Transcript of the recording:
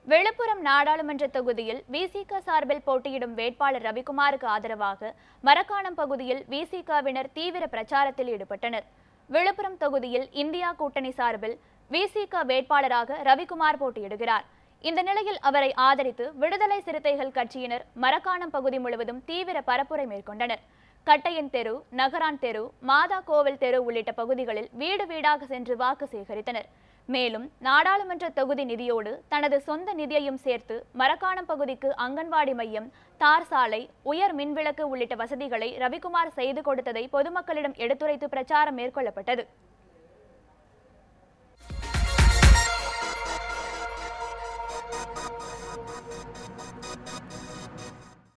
விழுப்புரம் நாடாளுமன்ற தொகுதியில் விசிக சார்பில் போட்டியிடும் வேட்பாளர் ரவிக்குமாருக்கு ஆதரவாக மரக்காணம் பகுதியில் விசிகவினர் தீவிர பிரச்சாரத்தில் ஈடுபட்டனர் விழுப்புரம் தொகுதியில் இந்தியா கூட்டணி சார்பில் விசிக வேட்பாளராக ரவிக்குமார் போட்டியிடுகிறார் இந்த நிலையில் அவரை ஆதரித்து விடுதலை சிறுத்தைகள் கட்சியினர் மரக்காணம் பகுதி முழுவதும் தீவிர பரப்புரை மேற்கொண்டனர் கட்டையன் தெரு நகரான் தெரு மாதா கோவில் தெரு உள்ளிட்ட பகுதிகளில் வீடு வீடாக சென்று வாக்கு சேகரித்தனர் மேலும் நாடாளுமன்ற தொகுதி நிதியோடு தனது சொந்த நிதியையும் சேர்த்து மரக்காணம் பகுதிக்கு அங்கன்வாடி மையம் தார் சாலை உயர் மின்விளக்கு உள்ளிட்ட வசதிகளை ரவிக்குமார் செய்து கொடுத்ததை பொதுமக்களிடம் எடுத்துரைத்து பிரச்சாரம் மேற்கொள்ளப்பட்டது